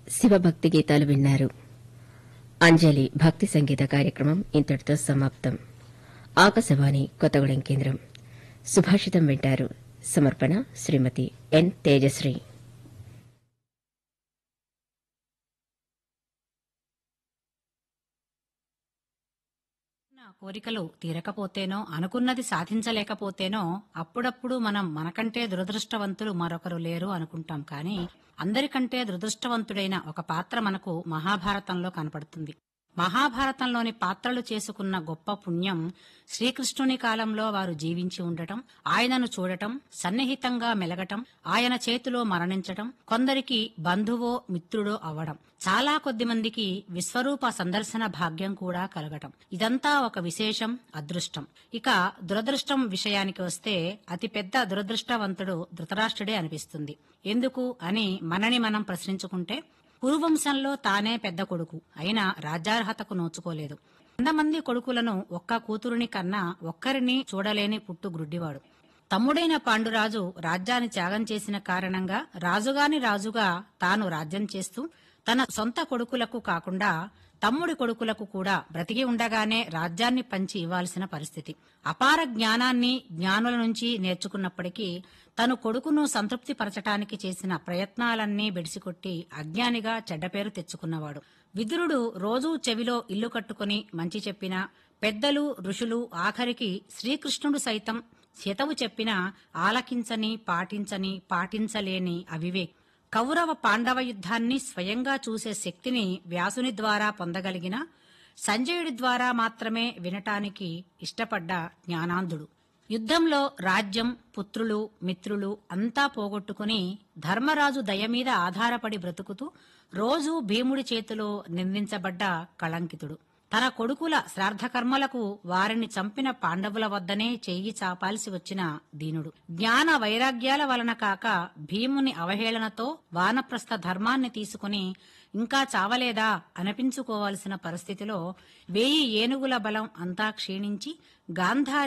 శివభక్తి గీతాలు విన్నారు అంజలి భక్తి సంగీత కార్యక్రమం ఇంతటితో సమాప్తం ఆకాశవాణి కొత్తగూడెం కేంద్రం సుభాషితం వింటారు సమర్పణ శ్రీమతి ఎన్ తేజశ్రీ నా కోరికలు తీరకపోతేనో అనుకున్నది సాధించలేకపోతేనో అప్పుడప్పుడు మనం మనకంటే దురదృష్టవంతులు మరొకరు లేరు అనుకుంటాం కానీ అందరికంటే దురదృష్టవంతుడైన ఒక పాత్ర మనకు మహాభారతంలో కనపడుతుంది మహాభారతంలోని పాత్రలు చేసుకున్న గొప్ప పుణ్యం శ్రీకృష్ణుని కాలంలో వారు జీవించి ఉండటం ఆయనను చూడటం సన్నిహితంగా మెలగటం ఆయన చేతిలో మరణించటం కొందరికి బంధువో మిత్రుడో అవ్వడం చాలా కొద్ది మందికి విశ్వరూప సందర్శన భాగ్యం కూడా కలగటం ఇదంతా ఒక విశేషం అదృష్టం ఇక దురదృష్టం విషయానికి వస్తే అతిపెద్ద దురదృష్టవంతుడు ధృతరాష్ట్రుడే అనిపిస్తుంది ఎందుకు అని మనని మనం ప్రశ్నించుకుంటే కురువంశంలో తానే పెద్ద కొడుకు అయినా రాజ్యార్హతకు నోచుకోలేదు వంద మంది కొడుకులను ఒక్క కూతురుని కన్నా ఒక్కరిని చూడలేని పుట్టు గ్రుడ్డివాడు తమ్ముడైన పాండురాజు రాజ్యాన్ని త్యాగం చేసిన కారణంగా రాజుగాని రాజుగా తాను రాజ్యం చేస్తూ తన సొంత కొడుకులకు కాకుండా తమ్ముడి కొడుకులకు కూడా బ్రతికి ఉండగానే రాజ్యాన్ని పంచి ఇవ్వాల్సిన పరిస్థితి అపార జ్ఞానాన్ని జ్ఞానుల నుంచి నేర్చుకున్నప్పటికీ తను కొడుకును సంతృప్తి పరచటానికి చేసిన ప్రయత్నాలన్నీ బెడిసికొట్టి అజ్ఞానిగా చెడ్డ పేరు తెచ్చుకున్నవాడు విదురుడు రోజూ చెవిలో ఇల్లు కట్టుకుని మంచి చెప్పినా పెద్దలు ఋషులు ఆఖరికి శ్రీకృష్ణుడు సైతం హితవు చెప్పినా ఆలకించని పాటించని పాటించలేని అవివేక్ కౌరవ పాండవ యుద్ధాన్ని స్వయంగా చూసే శక్తిని వ్యాసుని ద్వారా పొందగలిగిన సంజయుడి ద్వారా మాత్రమే వినటానికి ఇష్టపడ్డ జ్ఞానాంధుడు యుద్ధంలో రాజ్యం పుత్రులు మిత్రులు అంతా పోగొట్టుకుని ధర్మరాజు దయ మీద ఆధారపడి బ్రతుకుతూ రోజూ భీముడి చేతిలో నిందించబడ్డ కళంకితుడు తన కొడుకుల శ్రాద్ధకర్మలకు వారిని చంపిన పాండవుల వద్దనే చెయ్యి చాపాల్సి వచ్చిన దీనుడు జ్ఞాన వైరాగ్యాల వలన కాక భీముని అవహేళనతో వానప్రస్థ ధర్మాన్ని తీసుకుని ఇంకా చావలేదా అనిపించుకోవాల్సిన పరిస్థితిలో వేయి ఏనుగుల బలం అంతా క్షీణించి గాంధారి